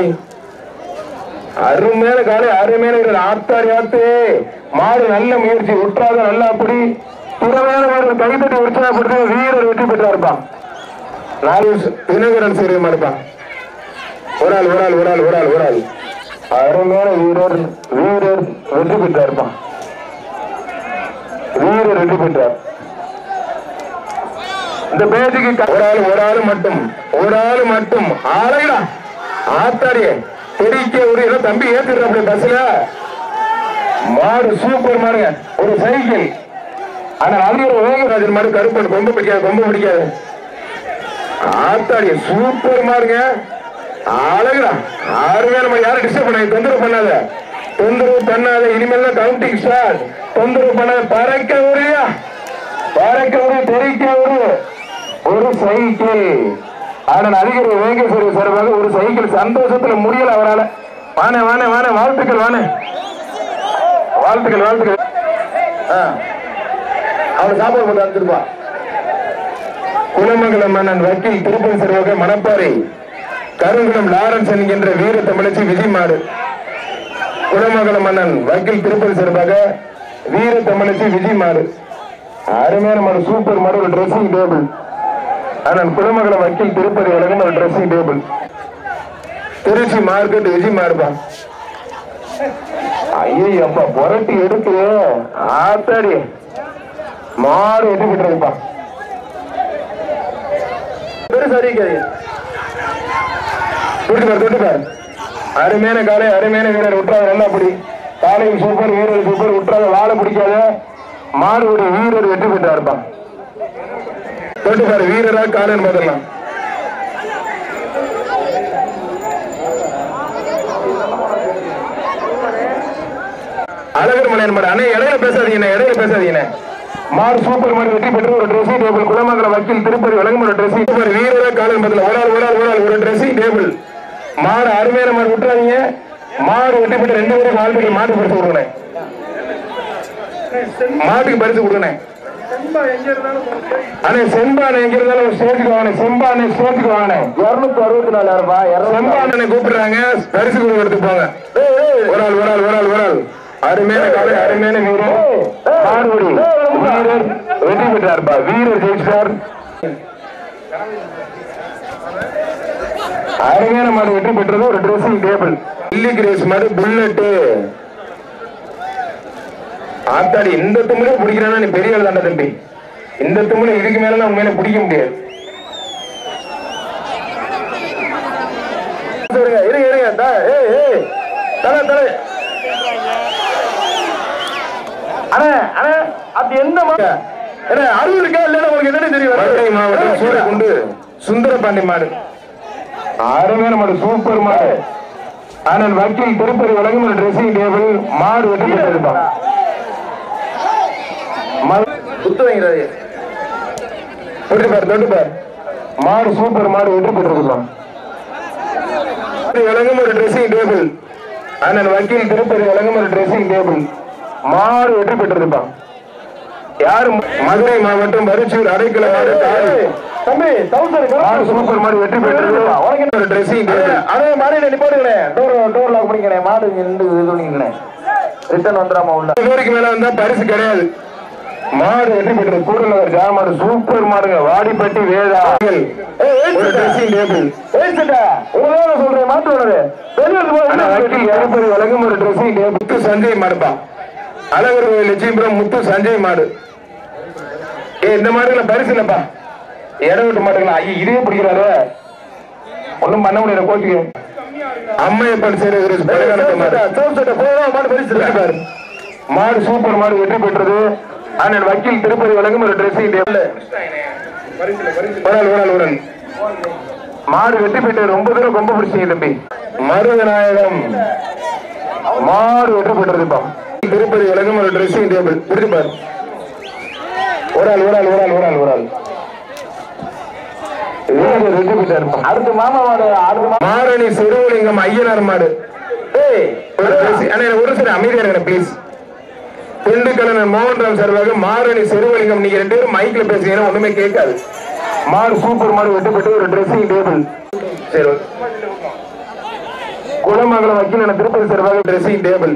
தம்பி அருமையான காலை அருமையான வீரர் ஆத்தாரி ஆத்தே மாடு நல்ல முயற்சி உற்றாத நல்லா அப்படி திறமையான வீரர் கைத்தட்டி உற்சாகப்படுத்த வீரர் வெற்றி பெற்றாருப்பா நாலு தினகரன் சேவை மாடுப்பா ஒரு ஆள் ஒரு ஆள் ஒரு ஆள் ஒரு ஆள் ஒரு ஆள் அருமையான வீரர் வீரர் வெற்றி பெற்றாருப்பா வீரர் வெற்றி பெற்றார் இந்த பேஜுக்கு க- ஒரு ஆள் ஒரு ஆள் மட்டும் ஒரு ஆள் மட்டும் ஆளைடா ஆத்தாடியே தெரிக்க ஒரு இடம் தம்பி ஏத்துறாப்ல பஸ்ல மாடு சூப்பர் மாடுங்க ஒரு சைக்கிள் ஆனா அது ஒரு வேகராஜன் மாடு கருப்பன் கொம்பு பிடிக்காது கொம்பு பிடிக்காது ஆத்தாடி சூப்பர் மாடுங்க அழகுடா அருமையான மாதிரி யாரும் டிஸ்டர்ப் பண்ணாத தொந்தரவு பண்ணாத தொந்தரவு பண்ணாத இனிமேல் தான் கவுண்டிங் ஸ்டார்ட் தொந்தரவு பண்ணாத பறக்க உரியா பறக்க உரி தெரிக்க உரு ஒரு சைக்கிள் ஆனால் அதிகர் வேங்கேஸ்வரி சார்பாக ஒரு சைக்கிள் சந்தோஷத்துல முடியல அவரால வானே வானே வானே வாழ்த்துக்கள் வானே வாழ்த்துக்கள் வாழ்த்துக்கள் ஆ. அவன் சாப்பாடு போட்டு அனுப்பிச்சிருப்பா குலமங்கலம் மன்னன் வக்கீல் திருப்பதி சிறுவக மணப்பாறை கருங்குளம் லாரன்ஸ் என்கின்ற வீர தமிழச்சி விஜயமாடு குலமங்கலம் மன்னன் வக்கீல் திருப்பதி சிறுவக வீர தமிழச்சி விஜயமாடு அருமையான மாடு சூப்பர் மாடு ஒரு ட்ரெஸ்ஸிங் டேபிள் அண்ணன் குலமங்கலம் வக்கீல் திருப்பதி வழங்கும் ஒரு dressing table Trichy market Vijay மாடுப்பா ஐயோ அப்பா புரட்டி எடுத்து ஆத்தாடி மாடு எட்டு விட்டுறதுப்பா பெருசு அறிவிக்காது தொட்டுப்பார் தொட்டுப்பார் அருமையான காலை அருமையான வீரர் விட்டுறாத நல்லா அப்படி காலையும் சூப்பர் வீரர் சூப்பர் விட்டுறாத வாழை பிடிக்காத மாடுபடி வீரர் வெற்றி பெற்றாருப்பா தொட்டுப்பார் வீரரா காலன் பார்த்துடலாம் அழகர் மலையன் மாடு அண்ணே இடையில பேசாதீங்க இடையில பேசாதீங்க மாடு சூப்பர் மாடு வெற்றி பெற்று ஒரு ட்ரெஸ்ஸிங் டேபிள் குலமங்கலம் வக்கீல் திருப்பதி வழங்கும் ஒரு ட்ரெஸ்ஸிங் டேபிள் வீரரா காலன் பதில் ஒரு ஆள் ஒரு ஆள் ஒரு ஆள் ஒரு ட்ரெஸ்ஸிங் டேபிள் மாடு அருமையான மாடு விட்டுறாதீங்க மாடு வெற்றி பெற்று ரெண்டு பேரும் வாழ்த்துக்கு மாட்டு பரிசு கொடுக்கணும் மாட்டுக்கு பரிசு கொடுக்கணும் அண்ணே செம்பானை எங்க இருந்தாலும் ஒரு ஸ்டேஜுக்கு வாங்கினேன் செம்பானை ஸ்டேஜுக்கு வாங்கினேன் இருநூத்தி அறுபத்தி நாலாயிரம் ரூபாய் செம்பானை கூப்பிடுறாங்க பரிசு கொடுக்கறதுக்கு போங்க ஒரு ஆள் ஒரு ஆள் ஒரு ஆள் ஒரு ஆள் அருமையான காலை அருமையான வீரர் மாறுபடி வீரர் வெற்றி பெற்றார்ப்பா வீரர் ஜெயிச்சார் அருமையான மாடு வெற்றி பெற்றது ஒரு ட்ரெஸ்ஸிங் டேபிள் இல்லி கிரேஸ் மாடு புல்லட்டு ஆத்தாடி இந்த தும்முலே பிடிக்கிறானா நீ பெரிய ஆள் தாண்டா தம்பி இந்த தும்முல இதுக்கு மேல உண்மையில பிடிக்க முடியாது இருங்க இருங்க இருங்க தா, ஏய் ஏய் தல தல அண்ணே அண்ணே அது என்ன மாடு அண்ணே அருள் இருக்கா இல்லைன்னா உங்களுக்கு என்னன்னு தெரியும் மதுரை மாவட்டம் சூரக்குண்டு சுந்தரபாண்டி மாடு அருமையான மாடு சூப்பர் மாடு ஆனால் வக்கீல் திருப்பதி வழங்கும் ஒரு ட்ரெஸ்ஸிங் டேபிள் மாடு வெட்டி பெற்றிருப்பான் குத்து வாங்கிறாரு தொட்டு பார் தொட்டு பார் மாடு சூப்பர் மாடு வெற்றி பெற்றிருப்பான் வழங்கும் ஒரு ட்ரெஸ்ஸிங் டேபிள் அண்ணன் வக்கீல் திருப்பதி வழங்கும் ஒரு ட்ரெஸ்ஸிங் டேபிள் மாடு வெற்றி பெற்றிருப்பான் யாரு மதுரை மாவட்டம் பரிச்சூர் அடைக்கல மாடு தாரு தம்பி மாடு சூப்பர் மாடு வெற்றி பெற்றது ஒரு ட்ரெஸ்ஸிங் டேபிள் அதே மாதிரி நிப்பாடுங்களே டோர் டோர் லாக் பண்ணிக்கிறேன் மாடு நின்று இது பண்ணிக்கிறேன் ரிட்டர்ன் வந்துடாம உள்ள பேருக்கு மேல வந்தா பரிசு கிடையாது மாடு வெற்றி பெற்றது கூடலவர் ஜாமாடு சூப்பர் மாடுங்க வாடிப்பட்டி வேதா ஒரு ட்ரெஸ்ஸிங் டேபிள் உங்களோட சொல்றேன் மாட்டு வருது திருப்பதி வழங்கும் ஒரு ட்ரெஸ்ஸிங் டேபிள் முத்து சஞ்சய் மாடுப்பா அழகர் கோயில் லட்சுமிபுரம் முத்து சஞ்சய் மாடு ஏ இந்த மாடுகளை பரிசு இல்லப்பா இடம் விட்டு மாடுங்களா ஐயா இதே பிடிக்கிறாரு ஒண்ணும் பண்ண முடியாது கோச்சுக்கு அம்மையப்பன் சேருகிற மாடு பரிசு பாரு மாடு சூப்பர் மாடு வெற்றி பெற்றது அண்ணன் வக்கீல் திருப்பதி வழங்கும் ஒரு ட்ரெஸ்ஸிங் டேபிள் ஒரு ஆள், ஒரு ஆள், ஒரு ஆள். மாடு வெற்றி பெற்றது ரொம்ப தூரம் கொம்ப பிடிச்சீங்க தம்பி மருதநாயகம் மாடு வெற்றி பெற்றதுப்பா திருப்பதி வழங்கும் ஒரு ட்ரெஸ்ஸிங் டேபிள் பிடிச்சு பாரு ஒரு ஆள் ஒரு ஆள் ஒரு ஆள் ஒரு ஆள் ஒரு ஆள் வீரர் வெற்றி பெற்றாருப்பா. அடுத்து மாமா மாடு அடுத்து மாரணி சிறுவலிங்கம் ஐயனார் மாடு ஏய் ஒரு dress- அண்ணா, எனக்கு ஒரு சில அமைதியா இருங்க ப்ளீஸ் திண்டுக்கலன் மோகன்ராம் சார்பாக மாரணி சிறுவலிங்கம் நீங்க ரெண்டு பேரும் மைக்ல பேசுறீங்கன்னா ஒண்ணுமே கேட்காது மாடு சூப்பர் மாடு வெட்டி பெற்று ஒரு ட்ரெஸ்ஸிங் டேபிள் சரி okay. குளமங்கலம் வக்கீல் என திருப்பதி சார்பாக ட்ரெஸ்ஸிங் டேபிள்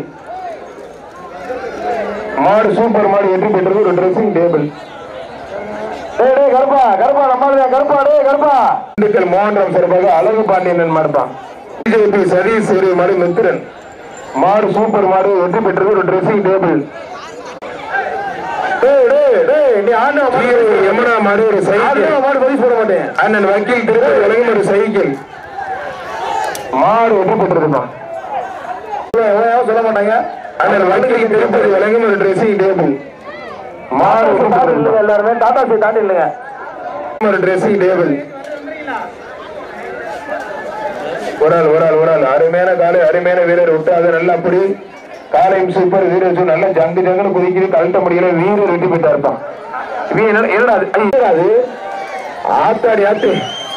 மாடு சூப்பர் மாடு வெற்றி பெற்றது ஒரு ட்ரெஸ்ஸிங் டேபிள் டேய் டேய் கருப்பா கருப்பா நம்மளுடைய கருப்பா டேய் கருப்பா திண்டுக்கல் மோகன்ராம் சார்பாக அழகு பாண்டியன் மாடுப்பான் பிஜேபி சதீஷ் சேரி மாடு மித்திரன் மாடு சூப்பர் மாடு வெற்றி பெற்றது ஒரு ட்ரெஸ்ஸிங் டேபிள் டேய் டேய் டேய் நீ ஆண்டா மாடு யமுனா மாடு ஒரு சைக்கிள் ஆண்டா மாடு பரிசு போட மாட்டேன் அண்ணன் வக்கீல் திருப்பதி வழங்கும் ஒரு சைக்கிள் மாடு வெற்றி பெற்றதுதான் எவன் சொல்ல மாட்டாங்க அண்ணன் வக்கீல் திருப்பதி வழங்கும் ஒரு ட்ரெஸ்ஸிங் டேபிள் மாடு வெற்றி தாண்டி இல்லைங்க பெற்றதுதான் எல்லாருமே டாடா சீ தாண்டி இல்லைங்க ஒரு ட்ரெஸ்ஸிங் டேபிள் ஒரு ஆள் ஒரு ஆள் ஒரு ஆள் அருமையான காலை அருமையான வீரர் விட்டு அதை நல்லா அப்படி காலையும் சூப்பர் வீரர் சொல்லி நல்லா ஜங்கு ஜங்குன்னு குதிக்குது கழட்ட முடியல வீரர் வெட்டி போயிட்டா இருப்பான் வீரர் என்னடா அது ஐயோ, அது ஆத்தாடி ஆத்து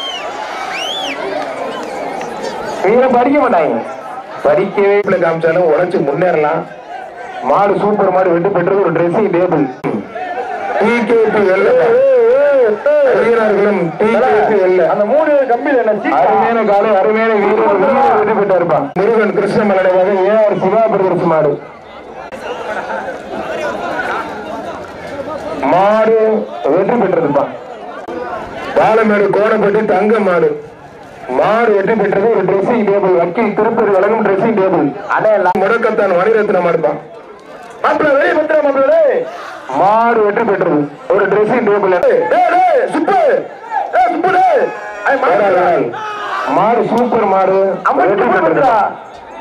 வீரன் படிக்க மாட்டாங்க படிக்கவே இல்லை காமிச்சாலும் உழைச்சு முன்னேறலாம் மாடு சூப்பர் மாடு வெட்டி பெற்றது ஒரு ட்ரெஸ்ஸிங் டேபிள் டிகேபி வெள்ள வீரர்களும் டிகேபி வெள்ள அந்த மூணு கம்பியில் என்ன சீ அருமையான காலை அருமையான வீரர் வீரர் வெற்றி பெற்றா இருப்பான் முருகன் கிருஷ்ண மலடைவாக ஏ ஆர் சிவா பிரதர்ஸ் மாடு மாடு வெற்றி பெற்றிருப்பான் பாலமேடு கோணப்பட்டி தங்க மாடு மாடு வெற்றி பெற்றது ஒரு ட்ரெஸ்ஸிங் டேபிள் வக்கீல் திருப்பதி வழங்கும் ட்ரெஸ்ஸிங் டேபிள் அண்ணே எல்லாம் முடக்கத்தான் மணிரத்னம் மாடுப்பான் மாப்பிள்ள வெளியே பத்திரம் மாப்பிள்ள டேய் மாடு வெற்றி பெற்றது ஒரு ட்ரெஸ்ஸிங் டேபிள் டேய் டேய் சுப்பு டேய் சுப்பு டேய் ஐ மாடு மாடு சூப்பர் மாடு அம்மன் வெற்றி சுப்பு பெற்றது பத்திரா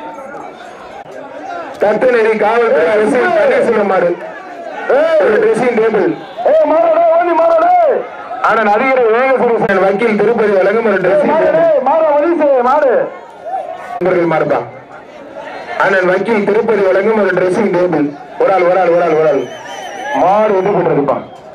கத்தநெறி காவல்துறை அரசியல் பன்னீர்செல்வம் மாடு ஒரு ட்ரெஸ்ஸிங் டேபிள் ஏய் மாடு டேய் ஓடி மாடு டேய் ஆனால் அதிகார வேக சுரேசன் வக்கீல் திருப்பதி வழங்கும் ஒரு ஏய் ட்ரெஸ்ஸிங் மாடு டேபிள் டேய் மாடு ஒலிசு மாடு நண்பர்கள் மாறுப்பா அண்ணன் வக்கீல் திருப்பதி வழங்கும் ஒரு ட்ரெஸ்ஸிங் டேபிள் ஒரு ஆள் ஒரு ஆள் ஒரு ஆள் ஒரு ஆள் மாடு வெற்றி பெற்றிருப்பான்